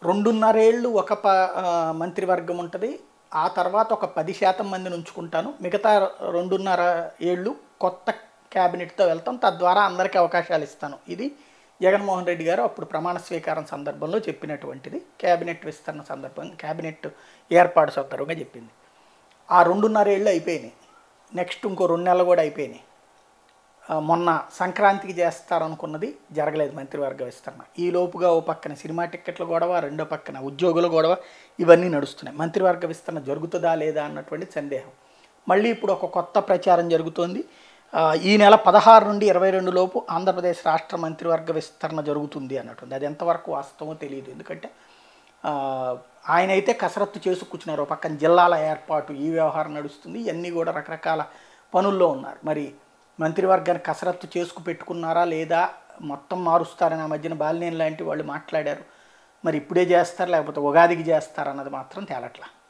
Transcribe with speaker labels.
Speaker 1: రెండున్నరేళ్ళు ఒక ప ఆ, మంత్రివర్గం ఉంటుంది ఆ తర్వాత ఒక పది శాతం మందిని ఉంచుకుంటాను మిగతా రెండున్నర ఏళ్ళు కొత్త క్యాబినెట్తో వెళ్తాం తద్వారా అందరికీ అవకాశాలు ఇస్తాను ఇది జగన్మోహన్ రెడ్డి గారు అప్పుడు ప్రమాణ స్వీకారం సందర్భంలో చెప్పినటువంటిది క్యాబినెట్ విస్తరణ సందర్భంగా క్యాబినెట్ ఏర్పాటు సందర్భంగా చెప్పింది ఆ రెండున్నర ఏళ్ళు అయిపోయినాయి నెక్స్ట్ ఇంకో రెండు నెలలు కూడా అయిపోయినాయి ఆ, మొన్న సంక్రాంతికి చేస్తారనుకున్నది జరగలేదు మంత్రివర్గ విస్తరణ ఈ లోపుగా ఓ పక్కన సినిమా టిక్కెట్ల గొడవ రెండో పక్కన ఉద్యోగుల గొడవ ఇవన్నీ నడుస్తున్నాయి మంత్రివర్గ విస్తరణ జరుగుతుందా లేదా అన్నటువంటి సందేహం మళ్ళీ ఇప్పుడు ఒక కొత్త ప్రచారం జరుగుతోంది ఆ, ఈ నెల పదహారు నుండి ఇరవై రెండు లోపు ఆంధ్రప్రదేశ్ రాష్ట్ర మంత్రివర్గ విస్తరణ జరుగుతుంది అన్నట్టుంది అది ఎంతవరకు వాస్తవమో తెలియదు ఎందుకంటే ఆ, ఆయన అయితే కసరత్తు చేసి కూర్చున్నారు ఒక పక్కన జిల్లాల ఏర్పాటు ఈ వ్యవహారం నడుస్తుంది ఇవన్నీ కూడా రకరకాల పనుల్లో ఉన్నారు మరి మంత్రివర్గాన్ని కసరత్తు చేసుకు పెట్టుకున్నారా లేదా మొత్తం మారుస్తారని ఆ మధ్యన బాలినేని లాంటి వాళ్ళు మాట్లాడారు మరి ఇప్పుడే చేస్తారు లేకపోతే ఉగాదికి చేస్తారన్నది మాత్రం తేలట్లా